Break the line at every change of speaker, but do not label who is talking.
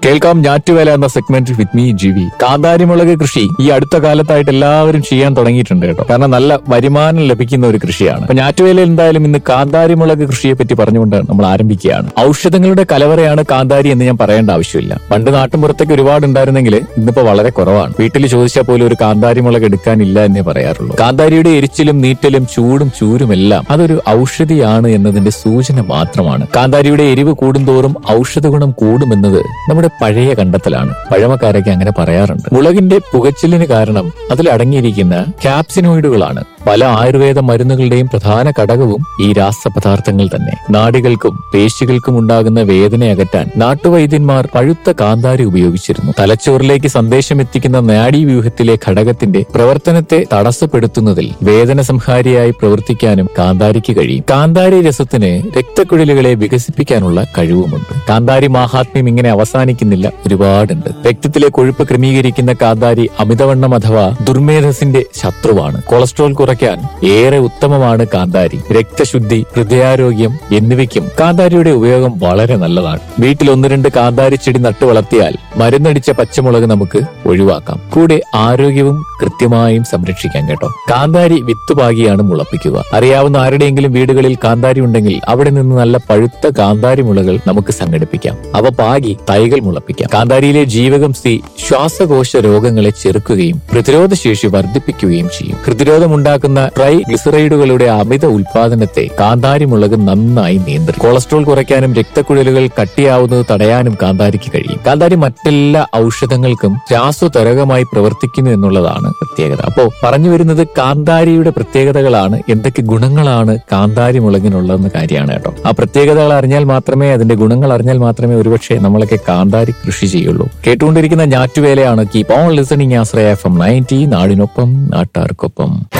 കേൾക്കാം ഞാറ്റുവേല എന്ന segment with me G V കാന്താരിമുളക് കൃഷി ഈ അടുത്ത കാലത്തായിട്ട് എല്ലാവരും ചെയ്യാൻ തുടങ്ങിയിട്ടുണ്ട് കേട്ടോ കാരണം നല്ല വരുമാനം ലഭിക്കുന്ന ഒരു കൃഷിയാണ് അപ്പൊ ഞാറ്റുവേലയിൽ എന്തായാലും ഇന്ന് കാന്താരിമുളക് കൃഷിയെ പറ്റി പറഞ്ഞുകൊണ്ട് നമ്മൾ ആരംഭിക്കുകയാണ് ഔഷധങ്ങളുടെ കലവറയാണ് കാന്താരി എന്ന് ഞാൻ പറയേണ്ട ആവശ്യമില്ല പണ്ട് നാട്ടുമ്പുറത്തേക്ക് ഒരുപാട് ഉണ്ടായിരുന്നെങ്കിൽ ഇന്നിപ്പോ വളരെ കുറവാണ് വീട്ടിൽ ചോദിച്ചാൽ പോലും ഒരു കാന്താരി മുളക് എടുക്കാനില്ല എന്നേ പറയാറുള്ളൂ കാന്താരിയുടെ എരിച്ചിലും നീറ്റലും ചൂടും ചൂരുമെല്ലാം അതൊരു ഔഷധിയാണ് എന്നതിന്റെ സൂചന മാത്രമാണ് കാന്താരിയുടെ എരിവ് കൂടുന്തോറും ഔഷധ ഗുണം കൂടുമെന്നത് നമ്മുടെ പഴയ കണ്ടെത്തലാണ് പഴമക്കാരൊക്കെ അങ്ങനെ പറയാറുണ്ട് മുളകിന്റെ പുകച്ചിലിന് കാരണം അതിൽ അടങ്ങിയിരിക്കുന്ന ക്യാപ്സിനോയിഡുകളാണ് പല ആയുർവേദ മരുന്നുകളുടെയും പ്രധാന ഘടകവും ഈ രാസപദാർത്ഥങ്ങൾ തന്നെ നാടികൾക്കും പേശികൾക്കും ഉണ്ടാകുന്ന വേദന അകറ്റാൻ നാട്ടുവൈദ്യന്മാർ പഴുത്ത കാന്താരി ഉപയോഗിച്ചിരുന്നു തലച്ചോറിലേക്ക് സന്ദേശം എത്തിക്കുന്ന നാഡീവ്യൂഹത്തിലെ ഘടകത്തിന്റെ പ്രവർത്തനത്തെ തടസ്സപ്പെടുത്തുന്നതിൽ വേദന സംഹാരിയായി പ്രവർത്തിക്കാനും കാന്താരിക്ക് കഴിയും കാന്താരി രസത്തിന് രക്തക്കുഴലുകളെ വികസിപ്പിക്കാനുള്ള കഴിവുമുണ്ട് കാന്താരി മാഹാത്മ്യം ഇങ്ങനെ അവസാനിക്കുന്നില്ല ഒരുപാടുണ്ട് രക്തത്തിലെ കൊഴുപ്പ് ക്രമീകരിക്കുന്ന കാന്താരി അമിതവണ്ണം അഥവാ ദുർമേധസിന്റെ ശത്രുവാണ് കൊളസ്ട്രോൾ കുറയ്ക്കാൻ ഏറെ ഉത്തമമാണ് കാന്താരി രക്തശുദ്ധി ഹൃദയാരോഗ്യം എന്നിവയ്ക്കും കാന്താരിയുടെ ഉപയോഗം വളരെ നല്ലതാണ് വീട്ടിൽ ഒന്ന് രണ്ട് കാന്താരി ചെടി നട്ടു വളർത്തിയാൽ മരുന്നടിച്ച പച്ചമുളക് നമുക്ക് ഒഴിവാക്കാം കൂടെ ആരോഗ്യവും കൃത്യമായും സംരക്ഷിക്കാം കേട്ടോ കാന്താരി വിത്തുപാകിയാണ് മുളപ്പിക്കുക അറിയാവുന്ന ആരുടെയെങ്കിലും വീടുകളിൽ കാന്താരി ഉണ്ടെങ്കിൽ അവിടെ നിന്ന് നല്ല പഴുത്ത കാന്താരി മുളകൾ നമുക്ക് സംഘടിപ്പിക്കാം അവ പാകി തൈകൾ മുളപ്പിക്കാം കാന്താരിയിലെ ജീവകം സി ശ്വാസകോശ രോഗങ്ങളെ ചെറുക്കുകയും പ്രതിരോധശേഷി വർദ്ധിപ്പിക്കുകയും ചെയ്യും ഹൃദ്രോധമുണ്ടാക്കുന്ന ട്രൈ ഗ്ലിസറൈഡുകളുടെ അമിത ഉൽപാദനത്തെ കാന്താരി മുളക് നന്നായി നിയന്ത്രിക്കും കൊളസ്ട്രോൾ കുറയ്ക്കാനും രക്തക്കുഴലുകൾ കട്ടിയാവുന്നത് തടയാനും കാന്താരിക്ക് കഴിയും കാന്താരി മറ്റെല്ലാ ഔഷധങ്ങൾക്കും രാസതരകമായി പ്രവർത്തിക്കുന്നു എന്നുള്ളതാണ് പ്രത്യേകത അപ്പോ പറഞ്ഞു വരുന്നത് കാന്താരിയുടെ പ്രത്യേകതകളാണ് എന്തൊക്കെ ഗുണങ്ങളാണ് കാന്താരി മുളകിനുള്ളതെന്ന കാര്യമാണ് കേട്ടോ ആ പ്രത്യേകതകൾ അറിഞ്ഞാൽ മാത്രമേ അതിന്റെ ഗുണങ്ങൾ അറിഞ്ഞാൽ മാത്രമേ ഒരുപക്ഷെ നമ്മളൊക്കെ കാന്താരി കൃഷി ചെയ്യുള്ളൂ കേട്ടുകൊണ്ടിരിക്കുന്ന ഞാറ്റുവേലയാണ് keep on listening Ashraya F M ninety നാടിനൊപ്പം നാട്ടാർക്കൊപ്പം